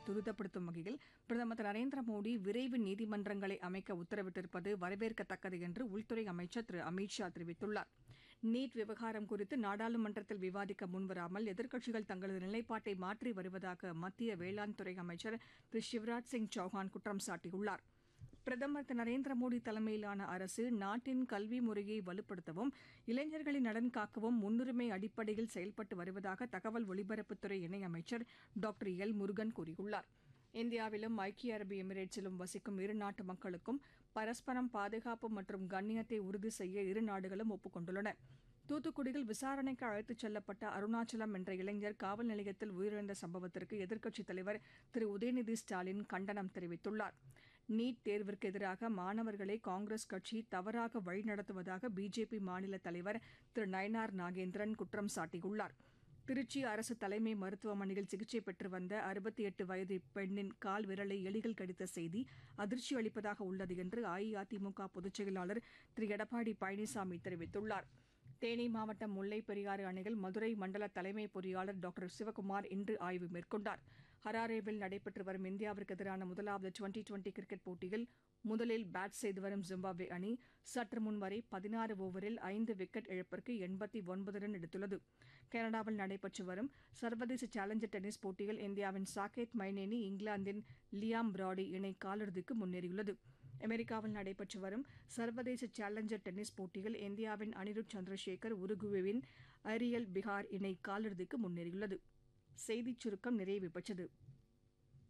துரிதப்படுத்தும் வகையில் பிரதமர் திரு நரேந்திர மோடி விரைவு நீதிமன்றங்களை அமைக்க உத்தரவிட்டிருப்பது வரவேற்கத்தக்கது என்று உள்துறை அமைச்சர் திரு அமித் ஷா தெரிவித்துள்ளார் நீட் விவகாரம் குறித்து நாடாளுமன்றத்தில் விவாதிக்க முன்வராமல் எதிர்க்கட்சிகள் தங்களது நிலைப்பாட்டை மாற்றி வருவதாக மத்திய வேளாண் துறை அமைச்சர் திரு சிவராஜ் சிங் சௌஹான் குற்றம் சாட்டியுள்ளார் பிரதமர் திரு நரேந்திர மோடி தலைமையிலான அரசு நாட்டின் கல்வி முறையை வலுப்படுத்தவும் இளைஞர்களின் நலன் காக்கவும் முன்னுரிமை அடிப்படையில் செயல்பட்டு வருவதாக தகவல் ஒலிபரப்புத்துறை இணையமைச்சர் டாக்டர் எல் முருகன் கூறியுள்ளார் இந்தியாவிலும் ஐக்கிய அரபு எமிரேட்ஸிலும் வசிக்கும் இரு நாட்டு மக்களுக்கும் பரஸ்பரம் பாதுகாப்பு மற்றும் கண்ணியத்தை உறுதி செய்ய இரு நாடுகளும் ஒப்புக் கொண்டுள்ளன தூத்துக்குடியில் விசாரணைக்கு அழைத்துச் செல்லப்பட்ட அருணாச்சலம் என்ற இளைஞர் காவல் நிலையத்தில் உயிரிழந்த சம்பவத்திற்கு எதிர்க்கட்சித் தலைவர் திரு உதயநிதி ஸ்டாலின் கண்டனம் தெரிவித்துள்ளார் நீட் தேர்விற்கு எதிராக மாணவர்களை காங்கிரஸ் கட்சி தவறாக வழிநடத்துவதாக பிஜேபி மாநில தலைவர் திரு நயனார் நாகேந்திரன் குற்றம் சாட்டியுள்ளார் திருச்சி அரசு தலைமை மருத்துவமனையில் சிகிச்சை பெற்று வந்த அறுபத்தி எட்டு வயது பெண்ணின் கால் விரலை எலிகள் கடித்த செய்தி அதிர்ச்சி அளிப்பதாக உள்ளது என்று அஇஅதிமுக பொதுச் செயலாளர் திரு எடப்பாடி பழனிசாமி தெரிவித்துள்ளார் தேனி மாவட்டம் முல்லைப் பெரியாறு அணையில் மதுரை மண்டல தலைமை பொறியாளர் டாக்டர் சிவக்குமார் இன்று ஆய்வு மேற்கொண்டார் ஹராரேவில் நடைபெற்று வரும் இந்தியாவிற்கு எதிரான முதலாவது டுவெண்டி டுவெண்டி கிரிக்கெட் போட்டியில் முதலில் பேட் செய்து வரும் ஜிம்பாப்வே அணி சற்று முன் வரை பதினாறு ஓவரில் ஐந்து விக்கெட் இழப்பிற்கு எண்பத்தி ஒன்பது ரன் எடுத்துள்ளது கனடாவில் நடைபெற்று வரும் சர்வதேச சேலஞ்சர் டென்னிஸ் போட்டியில் இந்தியாவின் சாகேத் மைனேனி இங்கிலாந்தின் லியாம் பிராடி இணை காலிறுதிக்கு முன்னேறியுள்ளது அமெரிக்காவில் நடைபெற்று வரும் சர்வதேச சேலஞ்சர் டென்னிஸ் போட்டியில் இந்தியாவின் அனிருத் சந்திரசேகர் உருகுவேவின் அரியல் பிகார் இணை காலிறுதிக்கு முன்னேறியுள்ளது செய்திச் சுருக்கம் நிறைவு பெற்றது